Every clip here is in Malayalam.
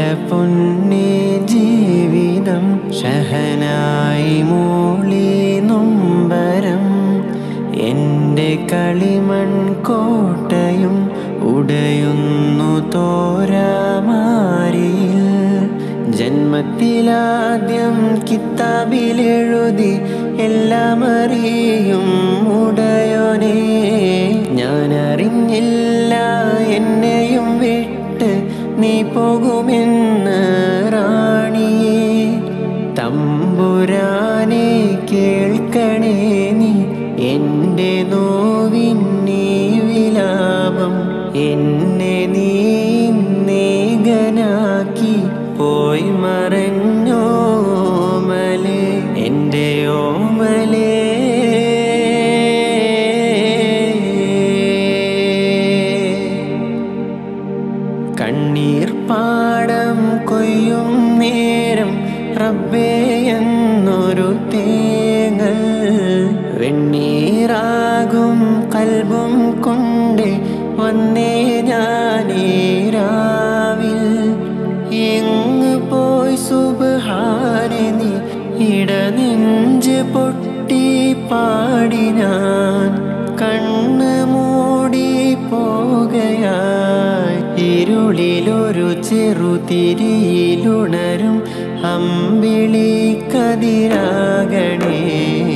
പൊന്നെ ജീവിതം ഷഹനായി മൂളി നൊമ്പരം എൻ്റെ കളിമൺ കോട്ടയും ഉടയുന്നു തോരാമാരിയിൽ ജന്മത്തിലാദ്യം കിതാബിലെഴുതി എല്ലാം അറിയും ഉടയോനെ ഞാൻ അറിഞ്ഞില്ല എന്നെയും വിട്ട് നീ പോകുമെന്ന് റാണിയെ തമ്പുരാനെ കേൾക്കണേ നീ എൻ്റെ നോവിന്നീ വിലാപം എന്നെ നീ നേകനാക്കി പോയി മറഞ്ഞോ മലേ എൻ്റെ ഓമലേ കണ്ണീർ പാടം കൊയ്യും നേരം റബ്ബേ എന്നൊരു തേങ്ങൽ വെണ്ണീറാകും കൽബും കൊണ്ട് വന്നേ ഞാനീരാവിൽ എങ്ങ് പോയി സുബഹാനെ നീ ഇടനെഞ്ച് പൊട്ടി പാടി ഞാൻ കണ്ണ് മൂടി പോകയായി ഇരുളിലൊരു ചെറുതിരിയിലുണരും അമ്പിളി കതിരാകണേ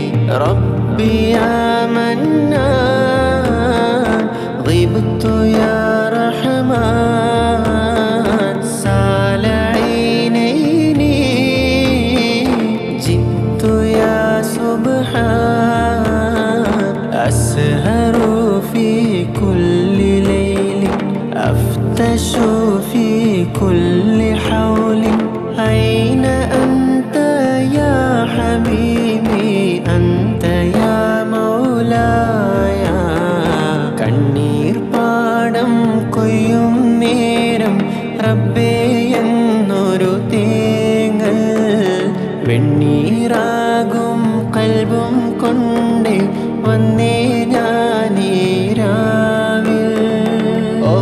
റബ്ബിയാമന്ന غبت يا رحمن سال عينيني جئت يا سبحان أسهر في كل ليل أفتش في كل حول أين أنت يا حبيبي أنت يا مولاي കണ്ണീർ പാടം കൊയ്യും നേരം റബ്ബേ എന്നൊരു തേങ്ങൽ വെണ്ണീറാകും കൽബും കൊണ്ട് വന്നേ ഞാനീരാവിൽ ഓ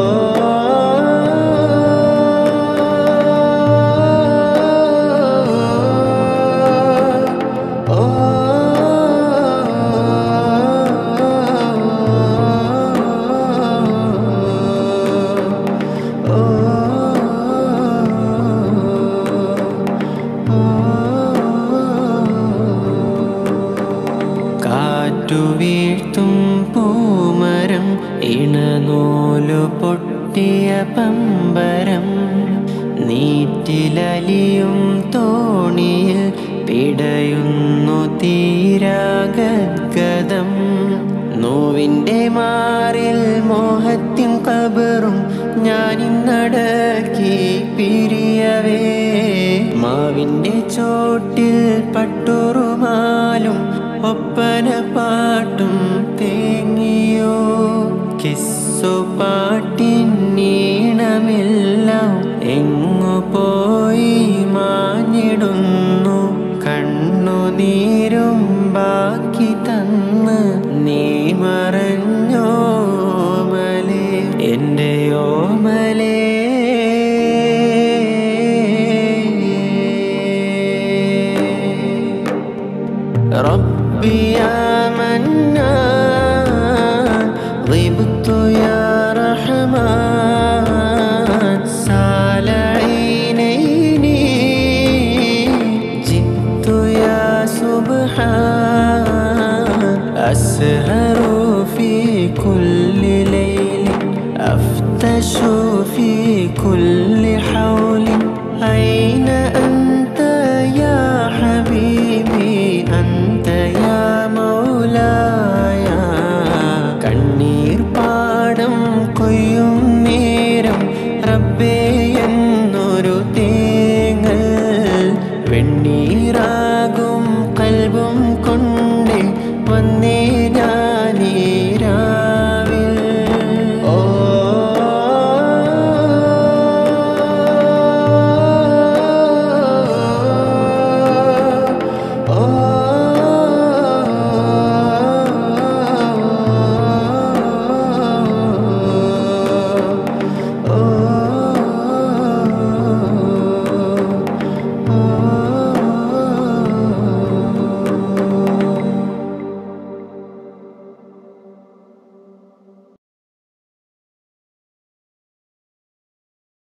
കാറ്റു വീഴ്ത്തും പൂമരം ഇണനൂലു പൊട്ടിയ പമ്പരം നീറ്റിലലിയും തോണിയിൽ പിടയുന്നു തീരാഗദ്ഗതം നോവിൻ്റെ മാറിൽ മോഹത്തിൻ കബറും ഞാനിന്നടക്കി പിരിയവേ മാവിൻ്റെ ചോട്ടിൽ പട്ടുറുമാലും ഒപ്പന പാട്ടും തേങ്ങിയോ കിസ്സു പാട്ടിന്നീണമെല്ലാം എങ്ങു പോയി മാഞ്ഞിടുന്നു കണ്ണുനീരും ബാക്കി തന്ന് നീ മറഞ്ഞോ മലേ എൻ്റെ ഓമലേ ربي يا منان غبت يا رحمن سال عينيني جئت يا سبحان أسهر في كل ليل أفتش في كل حول أين أنت يا حبيبي أنت يا مولاي കണ്ണീർ പാടം കൊയ്യും നേരം റബ്ബേ എന്നൊരു തേങ്ങൽ വെണ്ണീറാകും കൽബും കൊണ്ട് വന്നേ